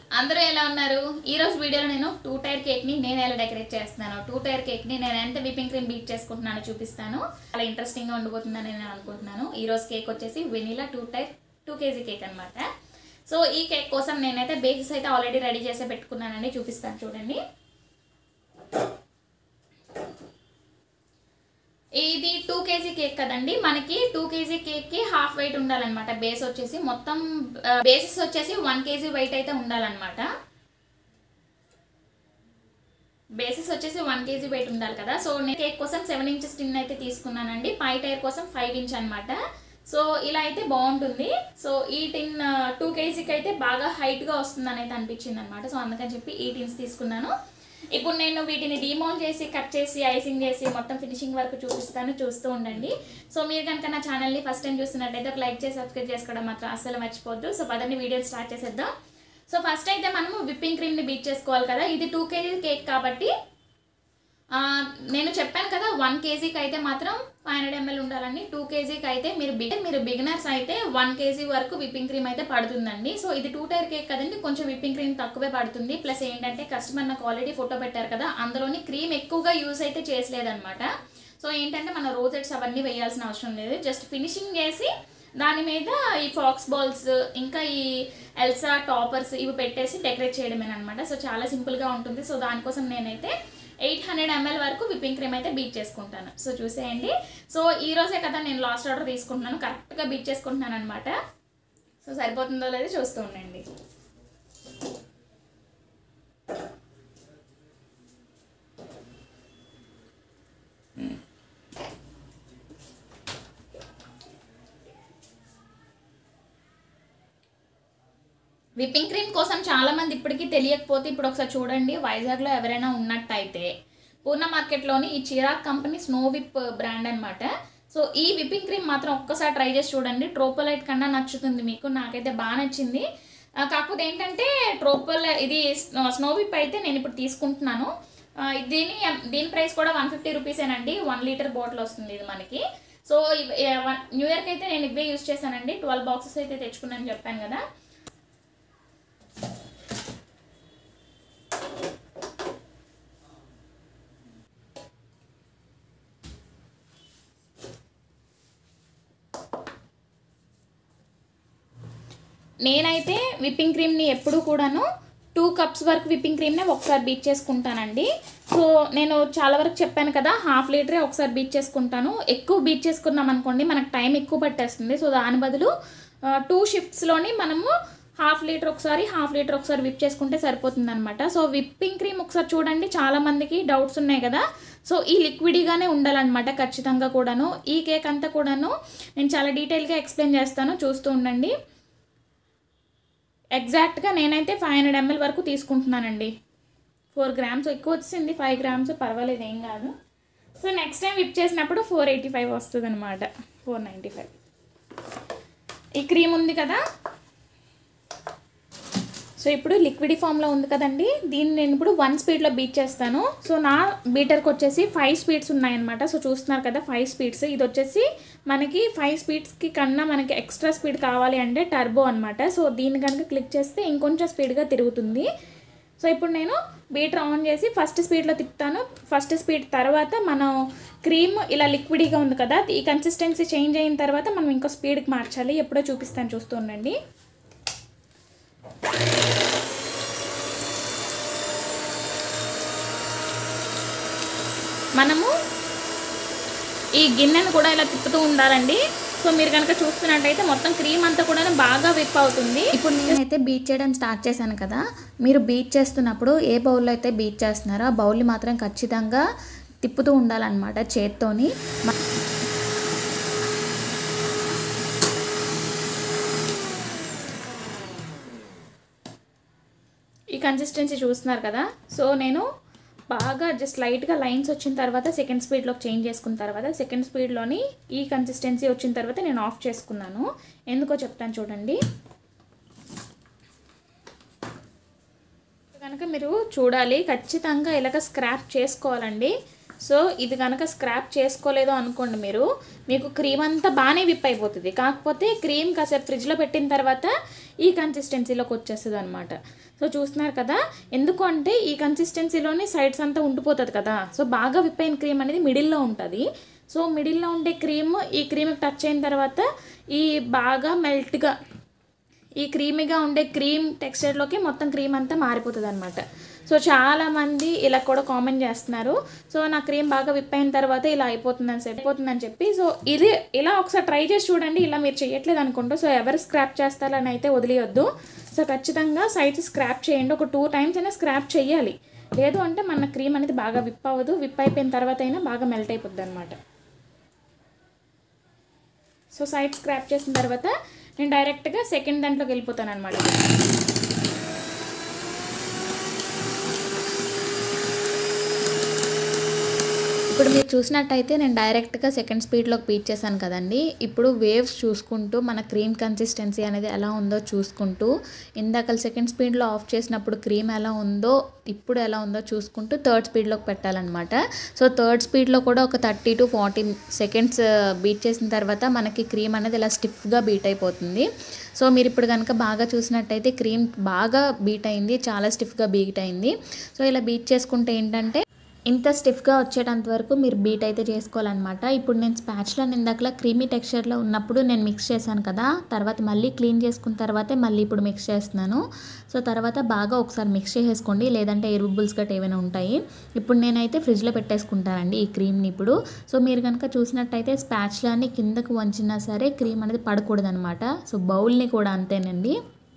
అందరూ ఎలా ఉన్నారు ఈ రోజు వీడియోలో నేను టూ టైర్ కేక్ ని నేను ఎలా డెకరేట్ చేస్తున్నాను టూ టైర్ కేక్ ని నేను ఎంత విపింగ్ క్రీమ్ బీట్ చేసుకుంటున్నానో చూపిస్తాను చాలా ఇంట్రెస్టింగ్ గా ఉండబోతుందని నేను అనుకుంటున్నాను ఈ రోజు కేక్ వచ్చేసి vanilla two tier two KG cake అన్నమాట సో ఈ కేక్ కోసం నేనైతే బేసిస్ అయితే ఆల్రెడీ రెడీ చేసి పెట్టుకున్నానండి చూపిస్తాను చూడండి ఇది టూ కేజీ కేక్ కదండి మనకి టూ కేజీ కేక్ కి హాఫ్ వెయిట్ ఉండాలన్నమాట బేస్ వచ్చేసి మొత్తం బేసిస్ వచ్చేసి వన్ కేజీ వెయిట్ అయితే ఉండాలన్నమాట బేసిస్ వచ్చేసి వన్ కేజీ వెయిట్ ఉండాలి కదా సో నేను కేక్ కోసం సెవెన్ ఇంచెస్ టిన్ అయితే తీసుకున్నానండి పై టైర్ కోసం ఫైవ్ ఇంచ్ అనమాట సో ఇలా అయితే బాగుంటుంది సో ఈ టిన్ టూ కేజీకి అయితే బాగా హైట్గా వస్తుంది అనేది అనిపించింది అనమాట సో అందుకని చెప్పి ఈ టిన్స్ తీసుకున్నాను ఇప్పుడు నేను వీటిని డిమౌంట్ చేసి కట్ చేసి ఐసింగ్ చేసి మొత్తం ఫినిషింగ్ వరకు చూపిస్తాను చూస్తూ ఉండండి సో మీరు కనుక నా ఛానల్ని ఫస్ట్ టైం చూస్తున్నట్టయితే ఒక లైక్ చేసి సబ్స్క్రైబ్ చేసుకోవడం మాత్రం అస్సలు మర్చిపోద్దు సో పదండి వీడియో స్టార్ట్ చేసేద్దాం సో ఫస్ట్ అయితే మనము విప్పింగ్ క్రీమ్ని బీట్ చేసుకోవాలి కదా ఇది టూ కేజీ కేక్ కాబట్టి ఆ, నేను చెప్పాను కదా వన్ కేజీకి అయితే మాత్రం ఫైవ్ హండ్రెడ్ ఎంఎల్ ఉండాలండి టూ కేజీకి అయితే మీరు బి మీరు బిగినర్స్ అయితే వన్ కేజీ వరకు విప్పింగ్ క్రీమ్ అయితే పడుతుందండి సో ఇది టూ టైర్ కేక్ కదండి కొంచెం విప్పింగ్ క్రీమ్ తక్కువే పడుతుంది ప్లస్ ఏంటంటే కస్టమర్ నాకు ఆల్రెడీ ఫోటో పెట్టారు కదా అందులోని క్రీమ్ ఎక్కువగా యూస్ అయితే చేసలేదన్నమాట సో ఏంటంటే మన రోజెట్స్ అవన్నీ వేయాల్సిన అవసరం లేదు జస్ట్ ఫినిషింగ్ చేసి దాని మీద ఈ ఫాక్స్ బాల్స్ ఇంకా ఈ ఎల్సా టాపర్స్ ఇవి పెట్టేసి డెకరేట్ చేయడమేనమాట సో చాలా సింపుల్గా ఉంటుంది సో దానికోసం నేనైతే ఎయిట్ హండ్రెడ్ ఎంఎల్ వరకు విప్పింగ్ క్రీమ్ అయితే బీట్ చేసుకుంటాను సో చూసేయండి సో ఈ రోజే కదా నేను లాస్ట్ ఆర్డర్ తీసుకుంటున్నాను కరెక్ట్గా బీట్ చేసుకుంటున్నాను అనమాట సో సరిపోతుందో లేదో చూస్తూ ఉండండి విప్పింగ్ క్రీమ్ కోసం చాలా మంది ఇప్పటికీ తెలియకపోతే ఇప్పుడు ఒకసారి చూడండి వైజాగ్లో ఎవరైనా ఉన్నట్టయితే పూర్ణ మార్కెట్లోని ఈ చిరాక్ కంపెనీ స్నో విప్ బ్రాండ్ అనమాట సో ఈ విప్పింగ్ క్రీమ్ మాత్రం ఒక్కసారి ట్రై చేసి చూడండి ట్రోపోలైట్ కన్నా నచ్చుతుంది మీకు నాకైతే బాగా నచ్చింది ఆ, కాకపోతే ఏంటంటే ట్రోపోల్ ఇది స్నో విప్ అయితే నేను ఇప్పుడు తీసుకుంటున్నాను ఆ, దీని దీని ప్రైస్ కూడా వన్ ఫిఫ్టీ రూపీసేనండి వన్ లీటర్ బాటిల్ వస్తుంది ఇది మనకి సో ఇవ్- ఏ, వన్- న్యూ ఇయర్కి అయితే నేను ఇవే యూస్ చేశానండి ట్వెల్వ్ బాక్సెస్ అయితే తెచ్చుకున్నాను చెప్పాను కదా నేనైతే విప్పింగ్ క్రీమ్ని ఎప్పుడు కూడాను టూ కప్స్ వరకు విప్పింగ్ క్రీమ్నే ఒకసారి బీట్ చేసుకుంటానండి సో నేను చాలా వరకు చెప్పాను కదా హాఫ్ లీటరే ఒకసారి బీట్ చేసుకుంటాను ఎక్కువ బీట్ చేసుకున్నాం అనుకోండి మనకు టైం ఎక్కువ పట్టేస్తుంది సో దాని బదులు టూ షిఫ్ట్స్లోని మనము హాఫ్ లీటర్ ఒకసారి హాఫ్ లీటర్ ఒకసారి విప్ చేసుకుంటే సరిపోతుంది అనమాట సో విప్పింగ్ క్రీమ్ ఒకసారి చూడండి చాలా మందికి డౌట్స్ ఉన్నాయి కదా సో ఈ లిక్విడ్గానే ఉండాలన్నమాట ఖచ్చితంగా కూడాను ఈ కేక్ అంతా కూడాను నేను చాలా డీటెయిల్గా ఎక్స్ప్లెయిన్ చేస్తాను చూస్తూ ఉండండి ఎగ్జాక్ట్గా నేనైతే ఫైవ్ హండ్రెడ్ ఎంఎల్ వరకు తీసుకుంటున్నానండి ఫోర్ గ్రామ్స్ ఎక్కువ వచ్చింది ఫైవ్ గ్రామ్స్ పర్వాలేదు ఏం కాదు సో నెక్స్ట్ టైం విప్ చేసినప్పుడు ఫోర్ ఎయిటీ ఫైవ్ వస్తుంది అనమాట ఫోర్ నైంటీ ఫైవ్ ఈ క్రీమ్ ఉంది కదా సో ఇప్పుడు లిక్విడ్ ఫామ్లో ఉంది కదండి దీన్ని నేను ఇప్పుడు వన్ స్పీడ్లో బీట్ చేస్తాను సో నా బీటర్కి వచ్చేసి ఫైవ్ స్పీడ్స్ ఉన్నాయన్నమాట సో చూస్తున్నారు కదా ఫైవ్ స్పీడ్స్ ఇది వచ్చేసి మనకి ఫైవ్ స్పీడ్స్కి కన్నా మనకి ఎక్స్ట్రా స్పీడ్ కావాలి అంటే టర్బో అనమాట సో దీన్ని కనుక క్లిక్ చేస్తే ఇంకొంచెం స్పీడ్గా తిరుగుతుంది సో ఇప్పుడు నేను బీటర్ ఆన్ చేసి ఫస్ట్ స్పీడ్లో తిప్పుతాను ఫస్ట్ స్పీడ్ తర్వాత మనం క్రీమ్ ఇలా లిక్విడ్గా ఉంది కదా ఈ కన్సిస్టెన్సీ చేంజ్ అయిన తర్వాత మనం ఇంకో స్పీడ్కి మార్చాలి ఎప్పుడో చూపిస్తాను చూస్తూ ఉండండి మనము ఈ గిన్నెను కూడా ఇలా తిప్పుతూ ఉండాలండి సో మీరు కనుక చూస్తున్నట్టయితే మొత్తం క్రీమ్ అంతా కూడా బాగా విప్ అవుతుంది ఇప్పుడు నేనైతే బీట్ చేయడం స్టార్ట్ చేశాను కదా మీరు బీట్ చేస్తున్నప్పుడు ఏ బౌల్లో అయితే బీట్ చేస్తున్నారో ఆ బౌల్ని మాత్రం ఖచ్చితంగా తిప్పుతూ ఉండాలన్నమాట చేత్తోని మ- ఈ కన్సిస్టెన్సీ చూస్తున్నారు కదా సో నేను బాగా జస్ట్ లైట్గా లైన్స్ వచ్చిన తర్వాత సెకండ్ స్పీడ్లోకి చేంజ్ చేసుకున్న తర్వాత సెకండ్ స్పీడ్లోని ఈ కన్సిస్టెన్సీ వచ్చిన తర్వాత నేను ఆఫ్ చేసుకున్నాను ఎందుకో చెప్తాను చూడండి కనుక మీరు చూడాలి ఖచ్చితంగా ఇలాగ స్క్రాప్ చేసుకోవాలండి సో ఇది కనుక స్క్రాప్ చేసుకోలేదు అనుకోండి మీరు మీకు క్రీమ్ అంతా బాగానే విప్ అయిపోతుంది కాకపోతే క్రీమ్ కాసేపు ఫ్రిడ్జ్లో పెట్టిన తర్వాత ఈ కన్సిస్టెన్సీలోకి వచ్చేస్తుంది అనమాట సో చూస్తున్నారు కదా ఎందుకు అంటే ఈ కన్సిస్టెన్సీలోనే సైడ్స్ అంతా ఉండిపోతుంది కదా సో బాగా విప్ అయిన క్రీమ్ అనేది మిడిల్లో ఉంటుంది సో మిడిల్లో ఉండే క్రీమ్ ఈ క్రీమ్కి టచ్ అయిన తర్వాత ఈ బాగా మెల్ట్గా ఈ క్రీమీగా ఉండే క్రీమ్ టెక్స్చర్లోకి మొత్తం క్రీమ్ అంతా మారిపోతుంది అనమాట సో చాలామంది ఇలా కూడా కామెంట్ చేస్తున్నారు సో నా క్రీమ్ బాగా విప్ అయిన తర్వాత ఇలా అయిపోతుందని చెప్పి అయిపోతుందని చెప్పి సో ఇది ఇలా ఒకసారి ట్రై చేసి చూడండి ఇలా మీరు చేయట్లేదు అనుకుంటూ సో ఎవరు స్క్రాప్ చేస్తారని అయితే వదిలేయొద్దు సో ఖచ్చితంగా సైడ్స్ స్క్రాప్ చేయండి ఒక టూ టైమ్స్ అయినా స్క్రాప్ చేయాలి లేదు అంటే మన క్రీమ్ అనేది బాగా విప్ అవ్వదు విప్ అయిపోయిన తర్వాత అయినా బాగా మెల్ట్ అయిపోద్ది అనమాట సో సైడ్ స్క్రాప్ చేసిన తర్వాత నేను డైరెక్ట్గా సెకండ్ దాంట్లోకి వెళ్ళిపోతాను అనమాట ఇప్పుడు మీరు చూసినట్టయితే నేను డైరెక్ట్గా సెకండ్ స్పీడ్లోకి బీట్ చేశాను కదండి ఇప్పుడు వేవ్స్ చూసుకుంటూ మన క్రీమ్ కన్సిస్టెన్సీ అనేది ఎలా ఉందో చూసుకుంటూ ఇందాక సెకండ్ స్పీడ్లో ఆఫ్ చేసినప్పుడు క్రీమ్ ఎలా ఉందో ఇప్పుడు ఎలా ఉందో చూసుకుంటూ థర్డ్ స్పీడ్లోకి పెట్టాలన్నమాట సో థర్డ్ స్పీడ్లో కూడా ఒక thirty to forty seconds beat చేసిన తర్వాత మనకి క్రీమ్ అనేది ఇలా స్టిఫ్గా బీట్ అయిపోతుంది సో మీరు ఇప్పుడు కనుక బాగా చూసినట్టయితే క్రీమ్ బాగా బీట్ అయింది చాలా స్టిఫ్గా బీట్ అయింది సో ఇలా బీట్ చేసుకుంటే ఏంటంటే ఇంత స్టిఫ్గా వచ్చేటంత వరకు మీరు బీట్ అయితే చేసుకోవాలన్నమాట ఇప్పుడు నేను స్పాచ్లో ఇందాకలా క్రీమీ టెక్స్చర్లో ఉన్నప్పుడు నేను మిక్స్ చేశాను కదా తర్వాత మళ్ళీ క్లీన్ చేసుకున్న తర్వాతే మళ్ళీ ఇప్పుడు మిక్స్ చేస్తున్నాను సో తర్వాత బాగా ఒకసారి మిక్స్ చేసేసుకోండి లేదంటే ఎయిర్ బుబ్బుల్స్ గట్రా ఏమైనా ఉంటాయి ఇప్పుడు నేనైతే ఫ్రిడ్జ్లో పెట్టేసుకుంటానండి ఈ క్రీమ్ని ఇప్పుడు సో మీరు కనుక చూసినట్టయితే స్పాచ్లాని కిందకు వంచినా సరే క్రీమ్ అనేది పడకూడదనమాట సో బౌల్ని కూడా అంతేనండి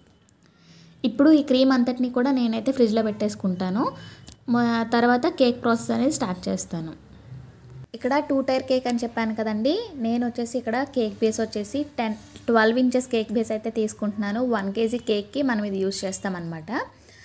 ఇప్పుడు ఈ క్రీమ్ అంతటిని కూడా నేనైతే ఫ్రిడ్జ్లో పెట్టేసుకుంటాను మ- తర్వాత కేక్ ప్రాసెస్ అనేది స్టార్ట్ చేస్తాను ఇక్కడ టూ టైర్ కేక్ అని చెప్పాను కదండి నేను వచ్చేసి ఇక్కడ కేక్ బేస్ వచ్చేసి ten twelve inches cake base అయితే తీసుకుంటున్నాను వన్ కేజీ కేక్కి మనం ఇది యూస్ చేస్తామన్నమాట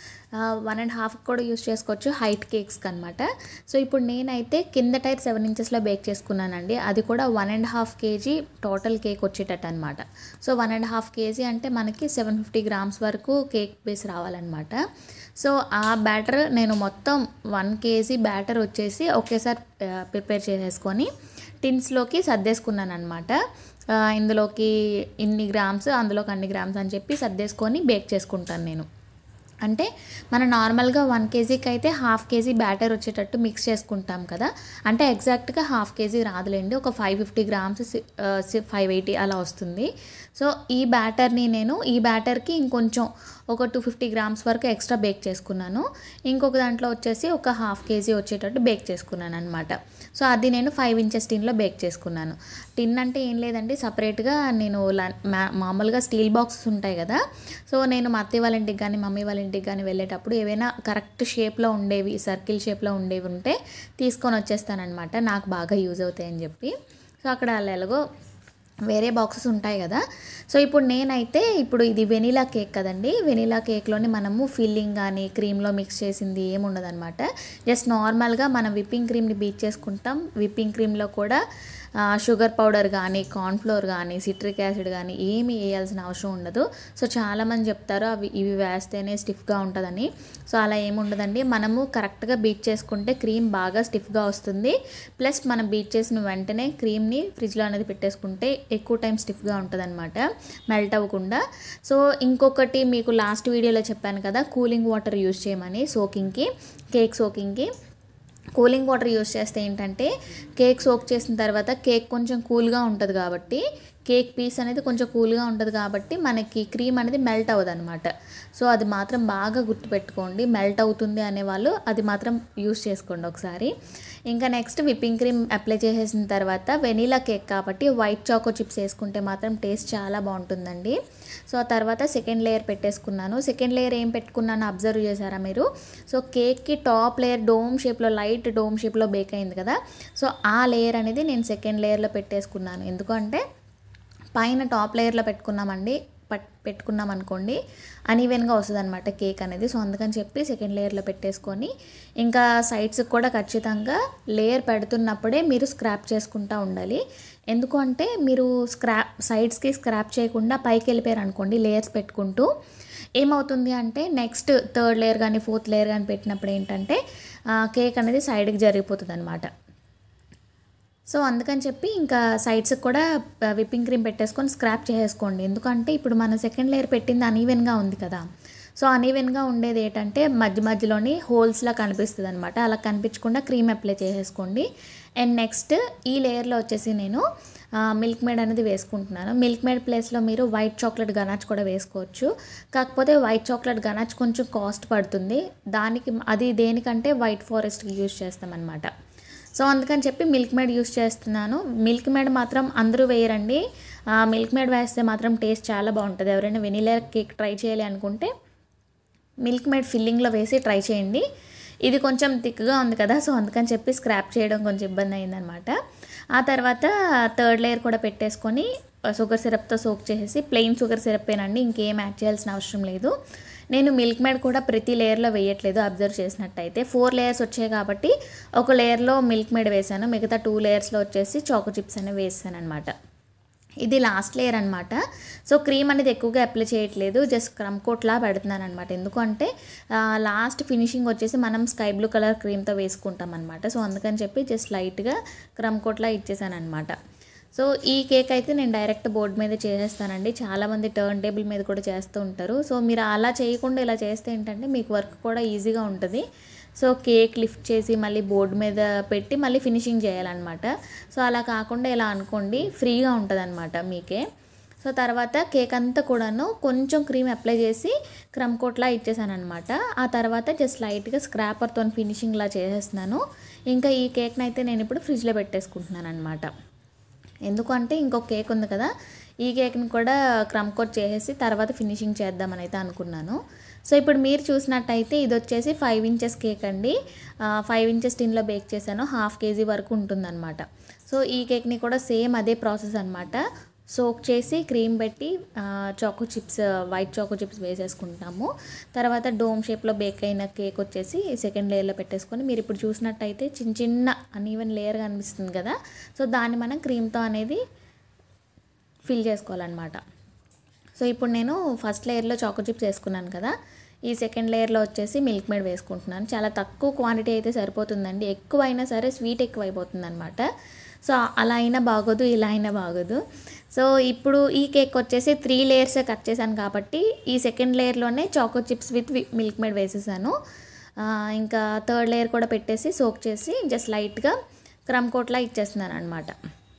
వన్ అండ్ హాఫ్ కూడా యూస్ చేసుకోవచ్చు హైట్ కేక్స్కి అనమాట సో ఇప్పుడు నేనైతే కింద టైర్ సెవెన్ ఇంచెస్లో బేక్ చేసుకున్నానండి అది కూడా one and half KG total cake వచ్చేటట్టు అనమాట so one and half KG అంటే మనకి సెవెన్ ఫిఫ్టీ గ్రామ్స్ వరకు కేక్ బేస్ రావాలన్నమాట సో ఆ బ్యాటర్ నేను మొత్తం వన్ కేజీ బ్యాటర్ వచ్చేసి ఒకేసారి ప్రిపేర్ చేసేసుకొని టిన్స్లోకి సర్దేసుకున్నాను అనమాట ఇందులోకి ఇన్ని గ్రామ్స్ అందులోకి అన్ని గ్రామ్స్ అని చెప్పి సర్దేసుకొని బేక్ చేసుకుంటాను నేను అంటే మనం నార్మల్గా వన్ కేజీకి అయితే హాఫ్ కేజీ బ్యాటర్ వచ్చేటట్టు మిక్స్ చేసుకుంటాం కదా అంటే ఎగ్జాక్ట్గా హాఫ్ కేజీ రాదులేండి ఒక five fifty grams five eighty అలా వస్తుంది సో ఈ బ్యాటర్ని నేను ఈ బ్యాటర్కి ఇంకొంచెం ఒక టూ ఫిఫ్టీ గ్రామ్స్ వరకు ఎక్స్ట్రా బేక్ చేసుకున్నాను ఇంకొక దాంట్లో వచ్చేసి ఒక హాఫ్ కేజీ వచ్చేటట్టు బేక్ చేసుకున్నాను అనమాట సో అది నేను ఫైవ్ ఇంచెస్ టిన్లో బేక్ చేసుకున్నాను టిన్ అంటే ఏం లేదండి సపరేట్గా నేను ల- మా- మామూలుగా స్టీల్ బాక్సెస్ ఉంటాయి కదా సో నేను మా అత్తయ్య వాళ్ళ ఇంటికి కానీ మమ్మీ వాళ్ళ ఇంటికి కానీ వెళ్ళేటప్పుడు ఏవైనా కరెక్ట్ షేప్లో ఉండేవి సర్కిల్ షేప్లో ఉండేవి ఉంటే తీసుకొని వచ్చేస్తానమాట నాకు బాగా యూజ్ అవుతాయని చెప్పి సో అక్కడ వాళ్ళు ఎలాగో వేరే బాక్సెస్ ఉంటాయి కదా సో ఇప్పుడు నేనైతే ఇప్పుడు ఇది వెనీలా కేక్ కదండి వెనీలా కేక్లోని మనము ఫిల్లింగ్ కానీ క్రీమ్లో మిక్స్ చేసింది ఏముండదు అనమాట జస్ట్ నార్మల్గా మనం విప్పింగ్ క్రీమ్ని బీట్ చేసుకుంటాం విప్పింగ్ క్రీమ్లో కూడా ఆ, షుగర్ పౌడర్ కానీ కార్న్ఫ్లోర్ కానీ సిట్రిక్ యాసిడ్ కానీ ఏమీ వేయాల్సిన అవసరం ఉండదు సో చాలామంది చెప్తారు అవి ఇవి వేస్తేనే స్టిఫ్గా ఉంటుందని సో అలా ఏమి ఉండదండి మనము కరెక్ట్గా బీట్ చేసుకుంటే క్రీమ్ బాగా స్టిఫ్గా వస్తుంది ప్లస్ మనం బీట్ చేసిన వెంటనే క్రీమ్ని ఫ్రిడ్జ్లో అనేది పెట్టేసుకుంటే ఎక్కువ టైం స్టిఫ్గా ఉంటుంది అనమాట మెల్ట్ అవ్వకుండా సో ఇంకొకటి మీకు లాస్ట్ వీడియోలో చెప్పాను కదా కూలింగ్ వాటర్ యూజ్ చేయమని సోకింగ్కి కేక్ సోకింగ్కి కూలింగ్ వాటర్ యూస్ చేస్తే ఏంటంటే కేక్ సోక్ చేసిన తర్వాత కేక్ కొంచెం కూల్గా ఉంటుంది కాబట్టి కేక్ పీస్ అనేది కొంచెం కూల్గా ఉంటుంది కాబట్టి మనకి క్రీమ్ అనేది మెల్ట్ అవ్వదు అనమాట సో అది మాత్రం బాగా గుర్తుపెట్టుకోండి మెల్ట్ అవుతుంది అనేవాళ్ళు అది మాత్రం యూస్ చేసుకోండి ఒకసారి ఇంకా నెక్స్ట్ విప్పింగ్ క్రీమ్ అప్లై చేసేసిన తర్వాత వెనీలా కేక్ కాబట్టి వైట్ చాకో చిప్స్ వేసుకుంటే మాత్రం టేస్ట్ చాలా బాగుంటుందండి సో ఆ తర్వాత సెకండ్ లేయర్ పెట్టేసుకున్నాను సెకండ్ లేయర్ ఏం పెట్టుకున్నాను అబ్జర్వ్ చేశారా మీరు సో కేక్కి టాప్ లేయర్ డోమ్ షేప్లో లైట్ డోమ్ షేప్లో బేక్ అయింది కదా సో ఆ లేయర్ అనేది నేను సెకండ్ లేయర్లో పెట్టేసుకున్నాను ఎందుకంటే పైన టాప్ లేయర్లో పెట్టుకున్నామండి పట్ పెట్టుకున్నాం అనుకోండి అన్ఈవెన్గా వస్తుంది అనమాట కేక్ అనేది సో అందుకని చెప్పి సెకండ్ లేయర్లో పెట్టేసుకొని ఇంకా సైడ్స్కి కూడా ఖచ్చితంగా లేయర్ పెడుతున్నప్పుడే మీరు స్క్రాప్ చేసుకుంటూ ఉండాలి ఎందుకు అంటే మీరు స్క్రాప్ సైడ్స్కి స్క్రాప్ చేయకుండా పైకి వెళ్ళిపోయారు అనుకోండి లేయర్స్ పెట్టుకుంటూ ఏమవుతుంది అంటే నెక్స్ట్ థర్డ్ లేయర్ కానీ ఫోర్త్ లేయర్ కానీ పెట్టినప్పుడు ఏంటంటే కేక్ అనేది సైడ్కి జరిగిపోతుంది అనమాట సో అందుకని చెప్పి ఇంకా సైడ్స్కి కూడా విప్పింగ్ క్రీమ్ పెట్టేసుకొని స్క్రాప్ చేసేసుకోండి ఎందుకంటే ఇప్పుడు మన సెకండ్ లేయర్ పెట్టింది అనీవెన్గా ఉంది కదా సో అనీవెన్గా ఉండేది ఏంటంటే మధ్య మధ్యలోని హోల్స్లా కనిపిస్తుంది అనమాట అలా కనిపించకుండా క్రీమ్ అప్లై చేసేసుకోండి అండ్ నెక్స్ట్ ఈ లేయర్లో వచ్చేసి నేను మిల్క్ మేడ్ అనేది వేసుకుంటున్నాను మిల్క్ మేడ్ ప్లేస్లో మీరు వైట్ చాక్లెట్ గనాచ్ కూడా వేసుకోవచ్చు కాకపోతే వైట్ చాక్లెట్ గనాచ్ కొంచెం కాస్ట్ పడుతుంది దానికి అది దేనికంటే వైట్ ఫారెస్ట్కి యూజ్ చేస్తామన్నమాట సో అందుకని చెప్పి మిల్క్ మేడ్ యూస్ చేస్తున్నాను మిల్క్ మేడ్ మాత్రం అందరూ వేయరండి మిల్క్ మేడ్ వేస్తే మాత్రం టేస్ట్ చాలా బాగుంటుంది ఎవరైనా వెనీలా కేక్ ట్రై చేయాలి అనుకుంటే మిల్క్ మేడ్ ఫిల్లింగ్లో వేసి ట్రై చేయండి ఇది కొంచెం థిక్గా ఉంది కదా సో అందుకని చెప్పి స్క్రాప్ చేయడం కొంచెం ఇబ్బంది అయిందనమాట ఆ తర్వాత థర్డ్ లేయర్ కూడా పెట్టేసుకొని షుగర్ సిరప్తో సోక్ చేసేసి ప్లెయిన్ షుగర్ సిరప్పేనండి ఇంకేం యాడ్ చేయాల్సిన అవసరం లేదు నేను మిల్క్ మేడ్ కూడా ప్రతి లేయర్లో వేయట్లేదు అబ్జర్వ్ చేసినట్టయితే ఫోర్ లేయర్స్ వచ్చాయి కాబట్టి ఒక లేయర్లో మిల్క్ మేడ్ వేసాను మిగతా టూ లేయర్స్లో వచ్చేసి చాకో చిప్స్ అనేవి వేసాను అనమాట ఇది లాస్ట్ లేయర్ అనమాట సో క్రీమ్ అనేది ఎక్కువగా అప్లై చేయట్లేదు జస్ట్ క్రమ్ కోట్లా పెడుతున్నాను అనమాట ఎందుకంటే లాస్ట్ ఫినిషింగ్ వచ్చేసి మనం స్కై బ్లూ కలర్ క్రీమ్తో వేసుకుంటాం అనమాట సో అందుకని చెప్పి జస్ట్ లైట్గా క్రమ్ కోట్లా ఇచ్చేసాను అనమాట సో ఈ కేక్ అయితే నేను డైరెక్ట్ బోర్డు మీద చేసేస్తానండి చాలామంది టర్న్ టేబుల్ మీద కూడా చేస్తూ ఉంటారు సో మీరు అలా చేయకుండా ఇలా చేస్తే ఏంటంటే మీకు వర్క్ కూడా ఈజీగా ఉంటుంది సో కేక్ లిఫ్ట్ చేసి మళ్ళీ బోర్డు మీద పెట్టి మళ్ళీ ఫినిషింగ్ చేయాలన్నమాట సో అలా కాకుండా ఇలా అనుకోండి ఫ్రీగా ఉంటుంది అనమాట మీకే సో తర్వాత కేక్ అంతా కూడాను కొంచెం క్రీమ్ అప్లై చేసి క్రమ్ కోట్లా ఇచ్చేసాను అనమాట ఆ తర్వాత జస్ట్ లైట్గా స్క్రాపర్తో ఫినిషింగ్లా చేసేస్తున్నాను ఇంకా ఈ కేక్ని అయితే నేను ఇప్పుడు ఫ్రిడ్జ్లో పెట్టేసుకుంటున్నాను అనమాట ఎందుకంటే ఇంకొక కేక్ ఉంది కదా ఈ కేక్ని కూడా క్రమ్ కోట్ చేసేసి తర్వాత ఫినిషింగ్ చేద్దామని అయితే అనుకున్నాను సో ఇప్పుడు మీరు చూసినట్టయితే ఇది వచ్చేసి ఫైవ్ ఇంచెస్ కేక్ అండి ఫైవ్ ఇంచెస్ టిన్లో బేక్ చేశాను హాఫ్ కేజీ వరకు ఉంటుందన్నమాట సో ఈ కేక్ని కూడా సేమ్ అదే ప్రాసెస్ అనమాట సోక్ చేసి క్రీమ్ పెట్టి choco chips white choco chips వేసేసుకుంటాము తర్వాత డోమ్ షేప్లో బేక్ అయిన కేక్ వచ్చేసి సెకండ్ లేయర్లో పెట్టేసుకొని మీరు ఇప్పుడు చూసినట్టయితే చిన్న చిన్న అన్ఈవెన్ లేయర్ కనిపిస్తుంది కదా సో దాన్ని మనం క్రీమ్తో అనేది ఫిల్ చేసుకోవాలన్నమాట సో ఇప్పుడు నేను ఫస్ట్ లేయర్లో చాకో చిప్స్ వేసుకున్నాను కదా ఈ సెకండ్ లేయర్లో వచ్చేసి మిల్క్ మేడ్ వేసుకుంటున్నాను చాలా తక్కువ క్వాంటిటీ అయితే సరిపోతుందండి ఎక్కువ అయినా సరే స్వీట్ ఎక్కువ అయిపోతుంది అనమాట సో అలా అయినా బాగోదు ఇలా అయినా బాగోదు సో ఇప్పుడు ఈ కేక్ వచ్చేసి త్రీ లేయర్సే కట్ చేశాను కాబట్టి ఈ సెకండ్ లేయర్లోనే choco chips with Milkmaid వేసేసాను ఆ, ఇంకా థర్డ్ లేయర్ కూడా పెట్టేసి సోక్ చేసి జస్ట్ లైట్గా క్రమ్ కోట్లా ఇచ్చేస్తున్నాను అనమాట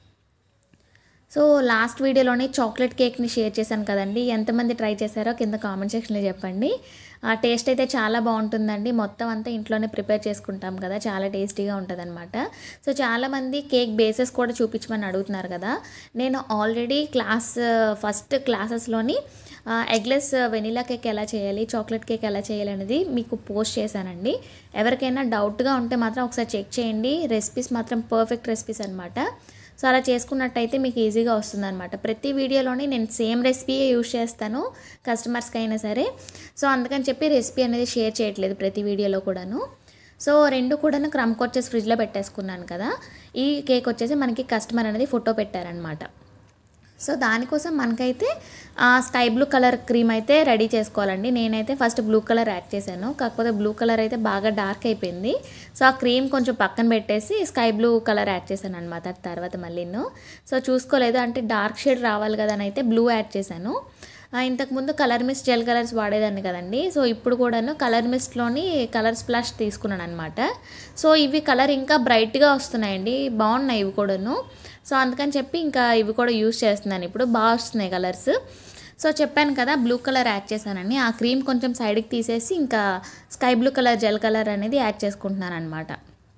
సో లాస్ట్ వీడియోలోనే చాక్లెట్ కేక్ని షేర్ చేశాను కదండి ఎంతమంది ట్రై చేశారో కింద కామెంట్ సెక్షన్లో చెప్పండి ఆ టేస్ట్ అయితే చాలా బాగుంటుందండి మొత్తం అంతా ఇంట్లోనే ప్రిపేర్ చేసుకుంటాం కదా చాలా టేస్టీగా ఉంటుందన్నమాట సో చాలామంది కేక్ బేసెస్ కూడా చూపించమని అడుగుతున్నారు కదా నేను ఆల్రెడీ క్లాస్ ఫస్ట్ క్లాసెస్లోని ఎగ్లెస్ వెనిలా కేక్ ఎలా చేయాలి చాక్లెట్ కేక్ ఎలా చేయాలి అనేది మీకు పోస్ట్ చేశానండి ఎవరికైనా డౌట్గా ఉంటే మాత్రం ఒకసారి చెక్ చేయండి రెసిపీస్ మాత్రం పర్ఫెక్ట్ రెసిపీస్ అనమాట సో అలా చేసుకున్నట్టయితే మీకు ఈజీగా వస్తుందన్నమాట ప్రతి వీడియోలోని నేను సేమ్ రెసిపీయే యూజ్ చేస్తాను కస్టమర్స్కి అయినా సరే సో అందుకని చెప్పి రెసిపీ అనేది షేర్ చేయట్లేదు ప్రతి వీడియోలో కూడాను సో రెండు కూడాను క్రమ్ వచ్చేసి ఫ్రిడ్జ్లో పెట్టేసుకున్నాను కదా ఈ కేక్ వచ్చేసి మనకి కస్టమర్ అనేది ఫోటో పెట్టారనమాట సో దానికోసం మనకైతే స్కై బ్లూ కలర్ క్రీమ్ అయితే రెడీ చేసుకోవాలండి నేనైతే ఫస్ట్ బ్లూ కలర్ యాడ్ చేశాను కాకపోతే బ్లూ కలర్ అయితే బాగా డార్క్ అయిపోయింది సో ఆ క్రీమ్ కొంచెం పక్కన పెట్టేసి స్కై బ్లూ కలర్ యాడ్ చేశాను అనమాట తర్వాత మళ్ళీను సో చూసుకోలేదు అంటే డార్క్ షేడ్ రావాలి కదా అని అయితే బ్లూ యాడ్ చేశాను ఆ, ఇంతకుముందు కలర్ మిస్ట్ జెల్ కలర్స్ వాడేదాన్ని కదండి సో ఇప్పుడు కూడాను కలర్ మిస్ట్లోని కలర్ స్ప్లాష్ తీసుకున్నాను అనమాట సో ఇవి కలర్ ఇంకా బ్రైట్గా వస్తున్నాయండి బాగున్నాయి ఇవి కూడాను సో అందుకని చెప్పి ఇంకా ఇవి కూడా యూస్ చేస్తున్నాను ఇప్పుడు బాగా వస్తున్నాయి కలర్స్ సో చెప్పాను కదా బ్లూ కలర్ యాడ్ చేశానని ఆ క్రీమ్ కొంచెం సైడ్కి తీసేసి ఇంకా sky blue colour gel colour అనేది యాడ్ చేసుకుంటున్నాను అనమాట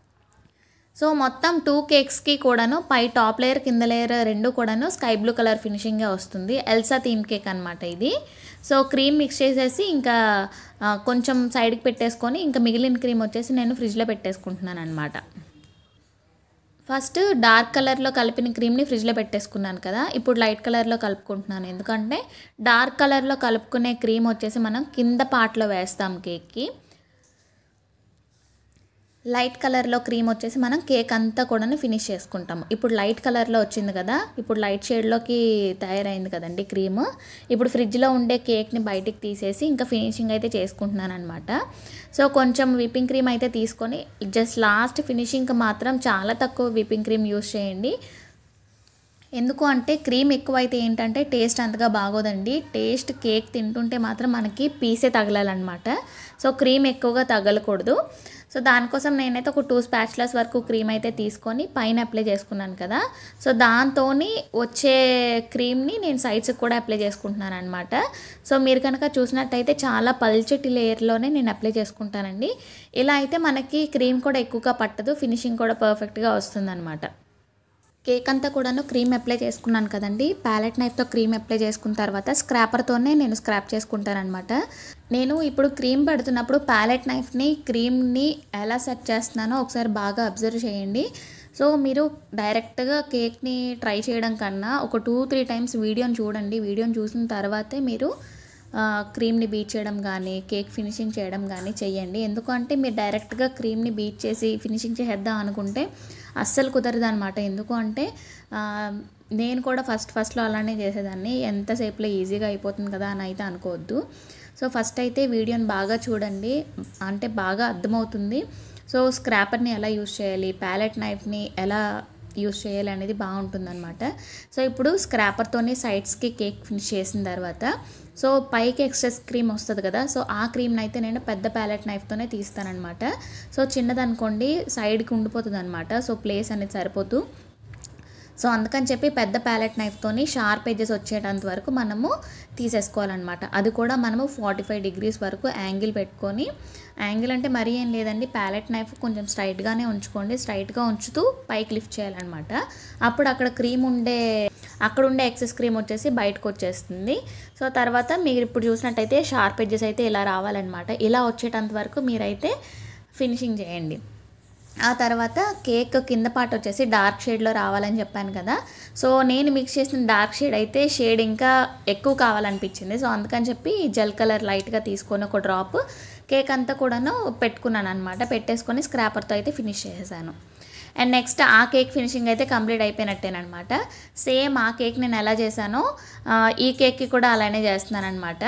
సో మొత్తం టూ కేక్స్కి కూడాను పై టాప్ లేయర్ కింద లేయర్ రెండు కూడాను స్కై బ్లూ కలర్ ఫినిషింగే వస్తుంది ఎల్సా థీమ్ కేక్ అనమాట ఇది సో క్రీమ్ మిక్స్ చేసేసి ఇంకా ఆ, కొంచెం సైడ్కి పెట్టేసుకొని ఇంకా మిగిలిన క్రీమ్ వచ్చేసి నేను ఫ్రిడ్జ్లో పెట్టేసుకుంటున్నాను అనమాట ఫస్ట్ డార్క్ కలర్లో కలిపిన క్రీమ్ని ఫ్రిడ్జ్లో పెట్టేసుకున్నాను కదా ఇప్పుడు లైట్ కలర్లో కలుపుకుంటున్నాను ఎందుకంటే డార్క్ కలర్లో కలుపుకునే క్రీమ్ వచ్చేసి మనం కింద పార్ట్లో వేస్తాం కేక్కి లైట్ కలర్లో క్రీమ్ వచ్చేసి మనం కేక్ అంతా కూడా ఫినిష్ చేసుకుంటాము ఇప్పుడు లైట్ కలర్లో వచ్చింది కదా ఇప్పుడు లైట్ షేడ్లోకి తయారైంది కదండి క్రీమ్ ఇప్పుడు ఫ్రిడ్జ్లో ఉండే కేక్ని బయటికి తీసేసి ఇంకా ఫినిషింగ్ అయితే చేసుకుంటున్నాను అనమాట సో కొంచెం విప్పింగ్ క్రీమ్ అయితే తీసుకొని జస్ట్ లాస్ట్ ఫినిషింగ్కి మాత్రం చాలా తక్కువ విప్పింగ్ క్రీమ్ యూస్ చేయండి ఎందుకు అంటే క్రీమ్ ఎక్కువైతే ఏంటంటే టేస్ట్ అంతగా బాగోదండి టేస్ట్ కేక్ తింటుంటే మాత్రం మనకి పీసే తగలాలన్నమాట సో క్రీమ్ ఎక్కువగా తగలకూడదు సో దానికోసం నేనైతే ఒక టూ స్పాచ్లస్ వరకు క్రీమ్ అయితే తీసుకొని పైన అప్లై చేసుకున్నాను కదా సో దాంతో వచ్చే క్రీమ్ని నేను సైడ్స్కి కూడా అప్లై చేసుకుంటున్నాను అనమాట సో మీరు కనుక చూసినట్టయితే చాలా పల్చటి లేయర్లోనే నేను అప్లై చేసుకుంటానండి ఇలా అయితే మనకి క్రీమ్ కూడా ఎక్కువగా పట్టదు ఫినిషింగ్ కూడా పర్ఫెక్ట్గా వస్తుందన్నమాట కేక్ అంతా కూడాను క్రీమ్ అప్లై చేసుకున్నాను కదండి ప్యాలెట్ నైఫ్తో క్రీమ్ అప్లై చేసుకున్న తర్వాత స్క్రాపర్తోనే నేను స్క్రాప్ చేసుకుంటానమాట నేను ఇప్పుడు క్రీమ్ పెడుతున్నప్పుడు ప్యాలెట్ నైఫ్ని క్రీమ్ని ఎలా సెట్ చేస్తున్నానో ఒకసారి బాగా అబ్జర్వ్ చేయండి సో మీరు డైరెక్ట్గా కేక్ని ట్రై చేయడం కన్నా ఒక టూ త్రీ టైమ్స్ వీడియోని చూడండి వీడియోని చూసిన తర్వాతే మీరు ఆ, క్రీమ్ని బీట్ చేయడం కానీ కేక్ ఫినిషింగ్ చేయడం కానీ చెయ్యండి ఎందుకంటే మీరు డైరెక్ట్గా క్రీమ్ని బీట్ చేసి ఫినిషింగ్ చేద్దాం అనుకుంటే అస్సలు కుదరదు అనమాట ఎందుకు అంటే ఆ, నేను కూడా ఫస్ట్ ఫస్ట్లో అలానే చేసేదాన్ని ఎంతసేపులో ఈజీగా అయిపోతుంది కదా అని అయితే అనుకోవద్దు సో ఫస్ట్ అయితే వీడియోని బాగా చూడండి అంటే బాగా అర్థమవుతుంది సో స్క్రాపర్ని ఎలా యూస్ చేయాలి ప్యాలెట్ నైఫ్ని ఎలా యూస్ చేయాలి అనేది బాగుంటుందన్నమాట సో ఇప్పుడు స్క్రాపర్తోని సైడ్స్కి కేక్ ఫినిష్ చేసిన తర్వాత సో పైకి ఎక్స్ట్రా క్రీమ్ వస్తుంది కదా సో ఆ క్రీమ్ని అయితే నేను పెద్ద ప్యాలెట్ నైఫ్తోనే తీస్తానన్నమాట సో చిన్నదనుకోండి సైడ్కి ఉండిపోతుంది అనమాట సో ప్లేస్ అనేది సరిపోతూ సో అందుకని చెప్పి పెద్ద ప్యాలెట్ నైఫ్తోని షార్ప్ ఎడ్జెస్ వచ్చేటంత వరకు మనము తీసేసుకోవాలన్నమాట అది కూడా మనము ఫార్టీ ఫైవ్ డిగ్రీస్ వరకు యాంగిల్ పెట్టుకొని యాంగిల్ అంటే మరీ ఏం లేదండి ప్యాలెట్ నైఫ్ కొంచెం స్ట్రైట్గానే ఉంచుకోండి స్ట్రైట్గా ఉంచుతూ పైకి లిఫ్ట్ చేయాలన్నమాట అప్పుడు అక్కడ క్రీమ్ ఉండే అక్కడ ఉండే ఎక్సెస్ క్రీమ్ వచ్చేసి బయటకు వచ్చేస్తుంది సో తర్వాత మీరు ఇప్పుడు చూసినట్టయితే షార్ప్ ఎడ్జెస్ అయితే ఇలా రావాలన్నమాట ఇలా వచ్చేటంత వరకు మీరైతే ఫినిషింగ్ చేయండి ఆ తర్వాత కేక్ కింద పార్ట్ వచ్చేసి డార్క్ షేడ్లో రావాలని చెప్పాను కదా సో నేను మిక్స్ చేసిన డార్క్ షేడ్ అయితే షేడ్ ఇంకా ఎక్కువ కావాలనిపించింది సో అందుకని చెప్పి జెల్ కలర్ లైట్గా తీసుకొని ఒక డ్రాప్ కేక్ అంతా కూడాను పెట్టుకున్నాను అనమాట పెట్టేసుకొని స్క్రాపర్తో అయితే ఫినిష్ చేసేసాను అండ్ నెక్స్ట్ ఆ కేక్ ఫినిషింగ్ అయితే కంప్లీట్ అయిపోయినట్టేనమాట సేమ్ ఆ కేక్ నేను ఎలా చేశానో ఆ, ఈ కేక్కి కూడా అలానే చేస్తున్నాను అనమాట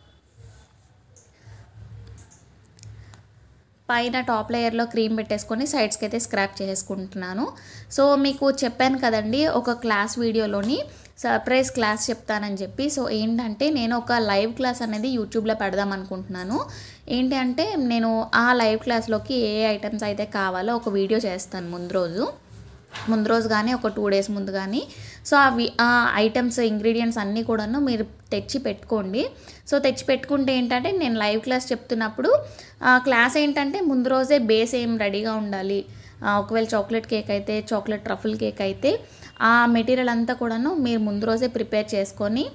పైన టాప్ లేయర్లో క్రీమ్ పెట్టేసుకొని సైడ్స్కి అయితే స్క్రాప్ చేసుకుంటున్నాను సో మీకు చెప్పాను కదండి ఒక క్లాస్ వీడియోలోని సర్ప్రైజ్ క్లాస్ చెప్తానని చెప్పి సో ఏంటంటే నేను ఒక లైవ్ క్లాస్ అనేది యూట్యూబ్లో పెడదాం అనుకుంటున్నాను ఏంటి అంటే నేను ఆ లైవ్ క్లాస్లోకి ఏ ఐటమ్స్ అయితే కావాలో ఒక వీడియో చేస్తాను ముందు రోజు ముందు రోజు కానీ ఒక టూ డేస్ ముందు కానీ సో అవి ఆ ఐటమ్స్ ఇంగ్రీడియంట్స్ అన్నీ కూడాను మీరు తెచ్చి పెట్టుకోండి సో తెచ్చి పెట్టుకుంటే ఏంటంటే నేను లైవ్ క్లాస్ చెప్తున్నప్పుడు ఆ క్లాస్ ఏంటంటే ముందు రోజే బేస్ ఏం రెడీగా ఉండాలి ఆ, ఒకవేళ చాక్లెట్ కేక్ అయితే చాక్లెట్ ట్రఫుల్ కేక్ అయితే ఆ మెటీరియల్ అంతా కూడాను మీరు ముందు రోజే ప్రిపేర్ చేసుకొని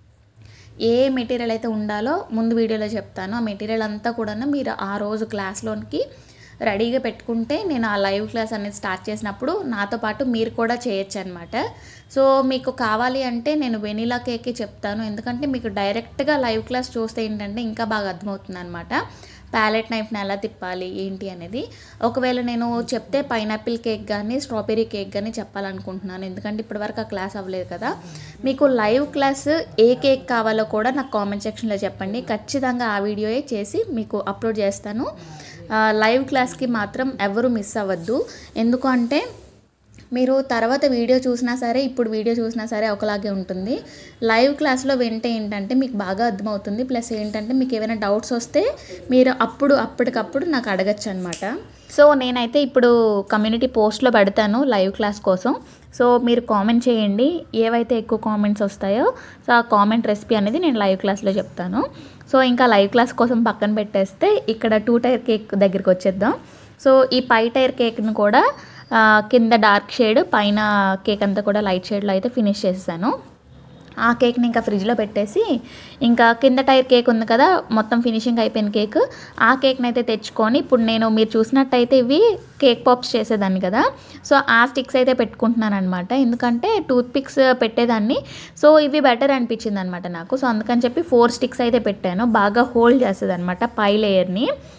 ఏ మెటీరియల్ అయితే ఉండాలో ముందు వీడియోలో చెప్తాను ఆ మెటీరియల్ అంతా కూడాను మీరు ఆ రోజు క్లాస్లోనికి రెడీగా పెట్టుకుంటే నేను ఆ లైవ్ క్లాస్ అనేది స్టార్ట్ చేసినప్పుడు నాతో పాటు మీరు కూడా చేయొచ్చు అనమాట సో మీకు కావాలి అంటే నేను వెనీలా కేకే చెప్తాను ఎందుకంటే మీకు డైరెక్ట్గా లైవ్ క్లాస్ చూస్తే ఏంటంటే ఇంకా బాగా అర్థమవుతుంది అనమాట ప్యాలెట్ నైఫ్ని ఎలా తిప్పాలి ఏంటి అనేది ఒకవేళ నేను చెప్తే పైనాపిల్ కేక్ కానీ స్ట్రాబెర్రీ కేక్ కానీ చెప్పాలనుకుంటున్నాను ఎందుకంటే ఇప్పటివరకు ఆ క్లాస్ అవ్వలేదు కదా మీకు లైవ్ క్లాస్ ఏ కేక్ కావాలో కూడా నాకు కామెంట్ సెక్షన్లో చెప్పండి ఖచ్చితంగా ఆ వీడియోయే చేసి మీకు అప్లోడ్ చేస్తాను ఆ, లైవ్ క్లాస్కి మాత్రం ఎవరు మిస్ అవ్వద్దు ఎందుకు అంటే మీరు తర్వాత వీడియో చూసినా సరే ఇప్పుడు వీడియో చూసినా సరే ఒకలాగే ఉంటుంది లైవ్ క్లాస్లో వింటే ఏంటంటే మీకు బాగా అర్థమవుతుంది ప్లస్ ఏంటంటే మీకు ఏమైనా డౌట్స్ వస్తే మీరు అప్పుడు అప్పటికప్పుడు నాకు అడగచ్చు అనమాట సో నేనైతే ఇప్పుడు కమ్యూనిటీ పోస్ట్లో పెడతాను లైవ్ క్లాస్ కోసం సో మీరు కామెంట్ చేయండి ఏవైతే ఎక్కువ కామెంట్స్ వస్తాయో సో ఆ కామెంట్ రెసిపీ అనేది నేను లైవ్ క్లాస్లో చెప్తాను సో ఇంకా లైవ్ క్లాస్ కోసం పక్కన పెట్టేస్తే ఇక్కడ టూ టైర్ కేక్ దగ్గరికి వచ్చేద్దాం సో ఈ పై టైర్ కేక్ను కూడా ఆ, కింద డార్క్ షేడ్ పైన కేక్ అంతా కూడా లైట్ షేడ్లో అయితే ఫినిష్ చేసేసాను ఆ కేక్ని ఇంకా ఫ్రిడ్జ్లో పెట్టేసి ఇంకా కింద టైర్ కేక్ ఉంది కదా మొత్తం ఫినిషింగ్ అయిపోయిన కేక్ ఆ కేక్ని అయితే తెచ్చుకొని ఇప్పుడు నేను మీరు చూసినట్టయితే ఇవి కేక్ పాప్స్ చేసేదాన్ని కదా సో ఆ స్టిక్స్ అయితే పెట్టుకుంటున్నాను అనమాట ఎందుకంటే టూత్ పిక్స్ పెట్టేదాన్ని సో ఇవి బెటర్ అనిపించింది అనమాట నాకు సో అందుకని చెప్పి ఫోర్ స్టిక్స్ అయితే పెట్టాను బాగా హోల్డ్ చేస్తుంది అనమాట పై లేయర్ని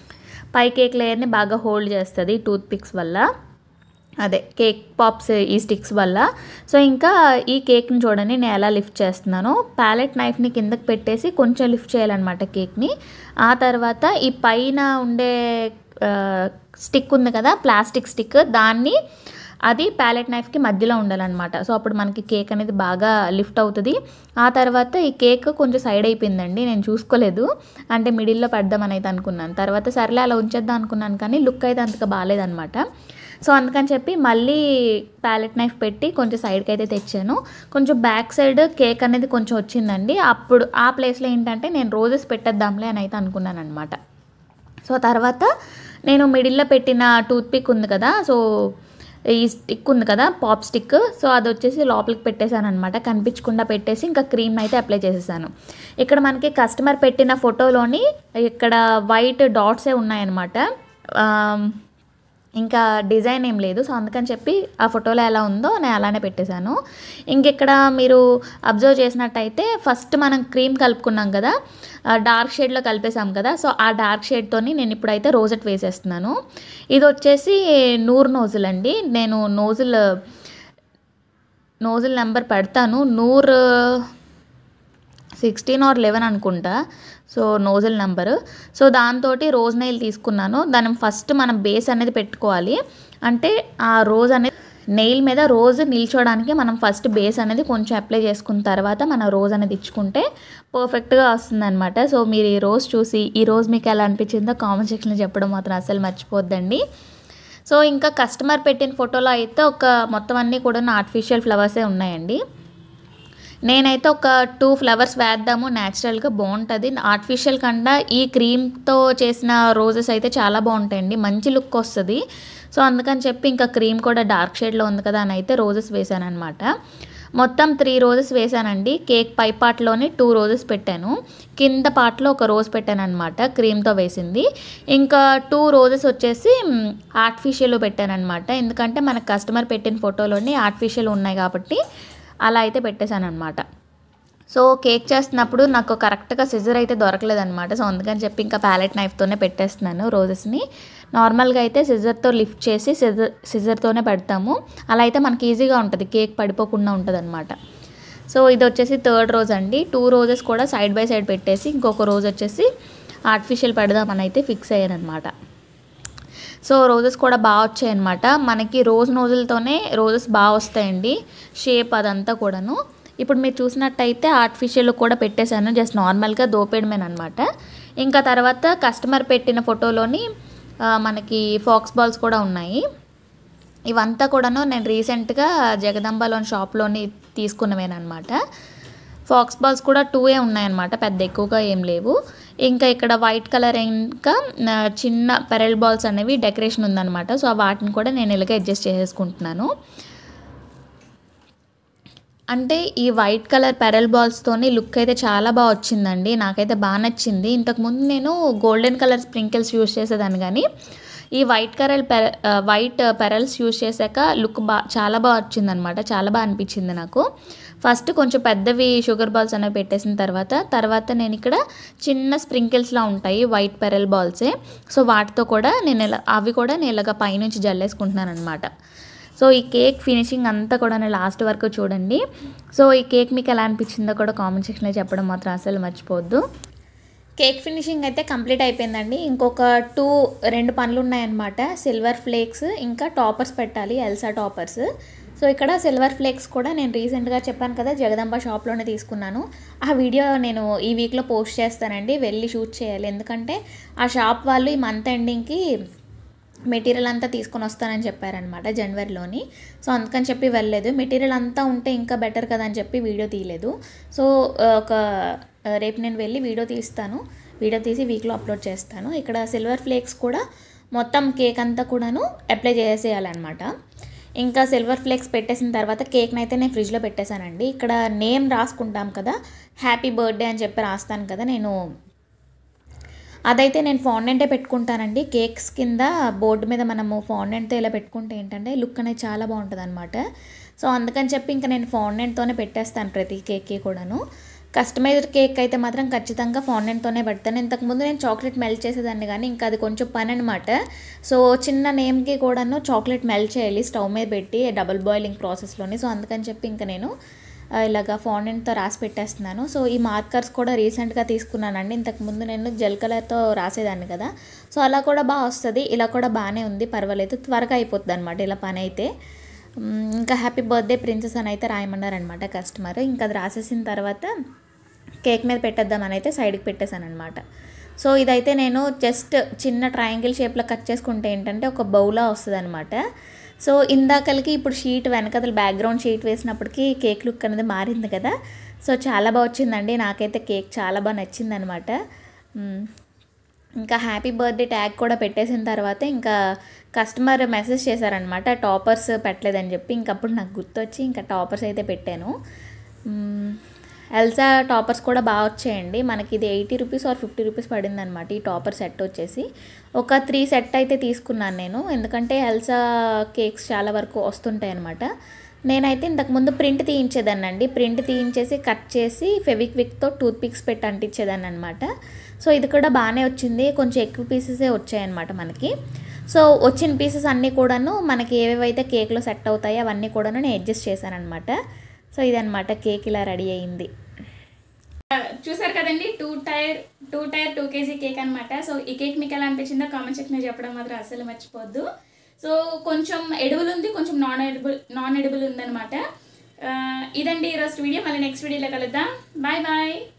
పై కేక్ లేయర్ని బాగా హోల్డ్ చేస్తుంది టూత్ పిక్స్ వల్ల అదే కేక్ పాప్స్ ఈ స్టిక్స్ వల్ల సో ఇంకా ఈ కేక్ని చూడండి నేను ఎలా లిఫ్ట్ చేస్తున్నాను ప్యాలెట్ నైఫ్ని కిందకి పెట్టేసి కొంచెం లిఫ్ట్ చేయాలన్నమాట కేక్ని ఆ తర్వాత ఈ పైన ఉండే స్టిక్ ఉంది కదా ప్లాస్టిక్ స్టిక్ దాన్ని అది ప్యాలెట్ నైఫ్కి మధ్యలో ఉండాలన్నమాట సో అప్పుడు మనకి కేక్ అనేది బాగా లిఫ్ట్ అవుతుంది ఆ తర్వాత ఈ కేక్ కొంచెం సైడ్ అయిపోయిందండి నేను చూసుకోలేదు అంటే మిడిల్లో పెడదామని అయితే అనుకున్నాను తర్వాత సర్లే అలా ఉంచేద్దాం అనుకున్నాను కానీ లుక్ అయితే అంతగా బాగాలేదన్నమాట సో అందుకని చెప్పి మళ్ళీ ప్యాలెట్ నైఫ్ పెట్టి కొంచెం సైడ్కి అయితే తెచ్చాను కొంచెం బ్యాక్ సైడ్ కేక్ అనేది కొంచెం వచ్చిందండి అప్పుడు ఆ ప్లేస్లో ఏంటంటే నేను రోజెస్ పెట్టేద్దాంలే అని అయితే అనుకున్నాను అనమాట సో తర్వాత నేను మిడిల్లో పెట్టిన టూత్ పిక్ ఉంది కదా సో ఈ స్టిక్ ఉంది కదా పాప్ స్టిక్ సో అది వచ్చేసి లోపలికి పెట్టేశాను అనమాట కనిపించకుండా పెట్టేసి ఇంకా క్రీమ్ అయితే అప్లై చేసేసాను ఇక్కడ మనకి కస్టమర్ పెట్టిన ఫోటోలోని ఇక్కడ వైట్ డాట్సే ఉన్నాయన్నమాట ఇంకా డిజైన్ ఏం లేదు సో అందుకని చెప్పి ఆ ఫోటోలో ఎలా ఉందో నేను అలానే పెట్టేశాను ఇంకెక్కడ మీరు అబ్జర్వ్ చేసినట్టయితే ఫస్ట్ మనం క్రీమ్ కలుపుకున్నాం కదా డార్క్ షేడ్లో కలిపేసాం కదా సో ఆ డార్క్ షేడ్తోని నేను ఇప్పుడైతే రోజెట్ వేసేస్తున్నాను ఇది వచ్చేసి నూరు నోజుల్ అండి నేను నోజుల్ నోజుల్ నెంబర్ పెడతాను నూరు సిక్స్టీన్ ఆర్ లెవెన్ అనుకుంటా సో నోజల్ నెంబరు సో దాంతో రోజ్ నెయిల్ తీసుకున్నాను దాని ఫస్ట్ మనం బేస్ అనేది పెట్టుకోవాలి అంటే ఆ రోజ్ అనేది నెయిల్ మీద రోజు నిల్చోడానికి మనం ఫస్ట్ బేస్ అనేది కొంచెం అప్లై చేసుకున్న తర్వాత మన రోజ్ అనేది ఇచ్చుకుంటే పర్ఫెక్ట్గా వస్తుందన్నమాట సో మీరు ఈ రోజు చూసి ఈ రోజు మీకు ఎలా అనిపించిందో కామెంట్ సెక్షన్లో చెప్పడం మాత్రం అసలు మర్చిపోద్దండి సో ఇంకా కస్టమర్ పెట్టిన ఫోటోలో అయితే ఒక మొత్తం అన్నీ కూడా ఆర్టిఫిషియల్ ఫ్లవర్సే ఉన్నాయండి నేనైతే ఒక టూ ఫ్లవర్స్ వేద్దాము న్యాచురల్గా బాగుంటుంది ఆర్టిఫిషియల్ కన్నా ఈ క్రీమ్తో చేసిన రోజెస్ అయితే చాలా బాగుంటాయండి మంచి లుక్ వస్తుంది సో అందుకని చెప్పి ఇంకా క్రీమ్ కూడా డార్క్ షేడ్లో ఉంది కదా అని అయితే రోజెస్ వేసాను అనమాట మొత్తం త్రీ రోజెస్ వేసానండి కేక్ పై పార్ట్లోని టూ రోజెస్ పెట్టాను కింద పార్ట్లో ఒక రోజ్ పెట్టాను అనమాట క్రీమ్తో వేసింది ఇంకా టూ రోజెస్ వచ్చేసి ఆర్టిఫిషియల్ పెట్టాను అనమాట ఎందుకంటే మన కస్టమర్ పెట్టిన ఫోటోలోని ఆర్టిఫిషియల్ ఉన్నాయి కాబట్టి అలా అయితే పెట్టేశాను అనమాట సో కేక్ చేస్తున్నప్పుడు నాకు కరెక్ట్గా సిజర్ అయితే దొరకలేదనమాట సో అందుకని చెప్పి ఇంకా ప్యాలెట్ నైఫ్తోనే పెట్టేస్తున్నాను రోజెస్ని నార్మల్గా అయితే సిజర్తో లిఫ్ట్ చేసి సిజర్ సిజర్తోనే పెడతాము అలా అయితే మనకి ఈజీగా ఉంటుంది కేక్ పడిపోకుండా ఉంటుంది అనమాట సో ఇది వచ్చేసి థర్డ్ రోజు అండి టూ రోజెస్ కూడా సైడ్ బై సైడ్ పెట్టేసి ఇంకొక రోజు వచ్చేసి ఆర్టిఫిషియల్ పెడదామని అయితే ఫిక్స్ అయ్యాను అనమాట సో రోజెస్ కూడా బాగా వచ్చాయన్నమాట మనకి రోజ్ నోజులతోనే రోజెస్ బాగా వస్తాయండి షేప్ అదంతా కూడాను ఇప్పుడు మీరు చూసినట్టయితే ఆర్టిఫిషియల్ కూడా పెట్టేశాను జస్ట్ నార్మల్గా దోపేయడమేనమాట ఇంకా తర్వాత కస్టమర్ పెట్టిన ఫోటోలోని ఆ, మనకి ఫాక్స్ బాల్స్ కూడా ఉన్నాయి ఇవంతా కూడాను నేను రీసెంట్గా జగదంబలోని షాప్లోని తీసుకున్నవేనమాట ఫాక్స్ బాల్స్ కూడా టూ ఏ ఉన్నాయన్నమాట పెద్ద ఎక్కువగా ఏం లేవు ఇంకా ఇక్కడ వైట్ కలర్ ఇంకా ఆ, చిన్న పెరల్ బాల్స్ అనేవి డెకరేషన్ ఉందన్నమాట సో వాటిని కూడా నేను ఇలాగ అడ్జస్ట్ చేసేసుకుంటున్నాను అంటే ఈ వైట్ కలర్ పెరల్ బాల్స్తోని లుక్ అయితే చాలా బాగా వచ్చిందండి నాకైతే బాగా నచ్చింది ఇంతకుముందు నేను గోల్డెన్ కలర్ స్ప్రింకిల్స్ యూస్ చేసేదాన్ని కానీ ఈ వైట్ కలర్ పెర వైట్ పెరల్స్ యూస్ చేశాక లుక్ బా చాలా బాగా వచ్చిందనమాట చాలా బాగా అనిపించింది నాకు ఫస్ట్ కొంచెం పెద్దవి షుగర్ బాల్స్ అనేవి పెట్టేసిన తర్వాత తర్వాత నేను ఇక్కడ చిన్న స్ప్రింకిల్స్లా ఉంటాయి వైట్ పెరల్ బాల్సే సో వాటితో కూడా నేను ఇలా అవి కూడా నేను ఇలాగ పైనుంచి జల్లేసుకుంటున్నాను అనమాట సో ఈ కేక్ ఫినిషింగ్ అంతా కూడా లాస్ట్ వరకు చూడండి సో ఈ కేక్ మీకు ఎలా అనిపించిందో కూడా కామెంట్ సెక్షన్లో చెప్పడం మాత్రం అసలు మర్చిపోవద్దు కేక్ ఫినిషింగ్ అయితే కంప్లీట్ అయిపోయిందండి ఇంకొక టూ రెండు పనులు ఉన్నాయన్నమాట సిల్వర్ ఫ్లేక్స్ ఇంకా టాపర్స్ పెట్టాలి ఎల్సా టాపర్స్ సో ఇక్కడ సిల్వర్ ఫ్లేక్స్ కూడా నేను రీసెంట్గా చెప్పాను కదా జగదంబ షాప్లోనే తీసుకున్నాను ఆ వీడియో నేను ఈ వీక్లో పోస్ట్ చేస్తానండి వెళ్ళి షూట్ చేయాలి ఎందుకంటే ఆ షాప్ వాళ్ళు ఈ మంత్ ఎండింగ్కి మెటీరియల్ అంతా తీసుకొని వస్తానని చెప్పారనమాట జనవరిలోని సో అందుకని చెప్పి వెళ్ళలేదు మెటీరియల్ అంతా ఉంటే ఇంకా బెటర్ కదా అని చెప్పి వీడియో తీయలేదు సో ఆ, ఒక ఆ, రేపు నేను వెళ్ళి వీడియో తీస్తాను వీడియో తీసి వీక్లో అప్లోడ్ చేస్తాను ఇక్కడ సిల్వర్ ఫ్లేక్స్ కూడా మొత్తం కేక్ అంతా కూడాను అప్లై చేసేయాలన్నమాట ఇంకా సిల్వర్ ఫ్లేక్స్ పెట్టేసిన తర్వాత కేక్ని అయితే నేను ఫ్రిడ్జ్లో పెట్టేశానండి ఇక్కడ నేమ్ రాసుకుంటాం కదా హ్యాపీ బర్త్డే అని చెప్పి రాస్తాను కదా నేను అదైతే నేను ఫాండెంటే పెట్టుకుంటానండి కేక్స్ కింద బోర్డు మీద మనము ఫాండెంట్తో ఇలా పెట్టుకుంటే ఏంటంటే లుక్ అనేది చాలా బాగుంటుంది అనమాట సో అందుకని చెప్పి ఇంకా నేను ఫాండెంట్తోనే పెట్టేస్తాను ప్రతి కేక్కి కూడాను కస్టమైజ్డ్ కేక్ అయితే మాత్రం ఖచ్చితంగా ఫాండెంట్తోనే పెడతాను ఇంతకుముందు నేను చాక్లెట్ మెల్ట్ చేసేదాన్ని కానీ ఇంకా అది కొంచెం పని అనమాట సో చిన్న నేమ్కి కూడాను చాక్లెట్ మెల్ట్ చేయాలి స్టవ్ మీద పెట్టి డబుల్ బాయిలింగ్ ప్రాసెస్లోని సో అందుకని చెప్పి ఇంకా నేను ఆ, ఇలాగా ఫాండెంట్తో రాసి పెట్టేస్తున్నాను సో ఈ మార్కర్స్ కూడా రీసెంట్గా తీసుకున్నానండి ఇంతకుముందు నేను జెల్ కలర్తో రాసేదాన్ని కదా సో అలా కూడా బాగా వస్తుంది ఇలా కూడా బాగానే ఉంది పర్వాలేదు త్వరగా అయిపోతుంది అనమాట ఇలా పని అయితే మ్, ఇంకా హ్యాపీ బర్త్డే ప్రిన్సెస్ అని అయితే రాయమన్నారనమాట కస్టమర్ ఇంకా అది రాసేసిన తర్వాత కేక్ మీద పెట్టేద్దామని అయితే సైడ్కి పెట్టేశాను అనమాట సో ఇదైతే నేను జస్ట్ చిన్న ట్రయాంగిల్ షేప్లో కట్ చేసుకుంటే ఏంటంటే ఒక బౌలా వస్తుంది అనమాట సో ఇందాకలకి ఇప్పుడు షీట్ వెనకతల బ్యాక్గ్రౌండ్ షీట్ వేసినప్పటికీ కేక్ లుక్ అనేది మారింది కదా సో చాలా బాగా వచ్చిందండి నాకైతే కేక్ చాలా బాగా నచ్చింది అనమాట ఇంకా హ్యాపీ బర్త్డే ట్యాగ్ కూడా పెట్టేసిన తర్వాత ఇంకా కస్టమర్ మెసేజ్ చేశారనమాట టాపర్స్ పెట్టలేదని చెప్పి ఇంకప్పుడు నాకు గుర్తొచ్చి ఇంకా టాపర్స్ అయితే పెట్టాను మ్మ్. ఎల్సా టాపర్స్ కూడా బాగా వచ్చాయండి మనకి ఇది eighty rupees or fifty rupees పడింది అనమాట ఈ టాపర్ సెట్ వచ్చేసి ఒక త్రీ సెట్ అయితే తీసుకున్నాను నేను ఎందుకంటే ఎల్సా కేక్స్ చాలా వరకు వస్తుంటాయి అనమాట నేనైతే ఇంతకుముందు ప్రింట్ తీయించేదాన్ని అండి ప్రింట్ తీయించేసి కట్ చేసి ఫెవిక్విక్తో టూత్ పిక్స్ పెట్టి అంటించేదాన్ని అనమాట సో ఇది కూడా బాగానే వచ్చింది కొంచెం ఎక్కువ పీసెసే వచ్చాయన్నమాట మనకి సో వచ్చిన పీసెస్ అన్నీ కూడాను మనకి ఏవేవైతే కేక్లో సెట్ అవుతాయో అవన్నీ కూడాను నేను అడ్జస్ట్ చేశాను అనమాట సో ఇదనమాట కేక్ ఇలా రెడీ అయింది చూసారు కదండి two tier two tier two KG cake అనమాట సో ఈ కేక్ మీకు ఎలా అనిపించిందో కామెంట్ సెక్షన్ చెప్పడం మాత్రం అస్సలు మర్చిపోద్దు సో కొంచెం ఎడుబుల్ ఉంది కొంచెం నాన్ ఎడిబుల్ నాన్ ఎడిబుల్ ఉందన్నమాట ఆ, ఇదండి ఈరోజు వీడియో మళ్ళీ నెక్స్ట్ వీడియోలో కలుద్దాం బాయ్ బాయ్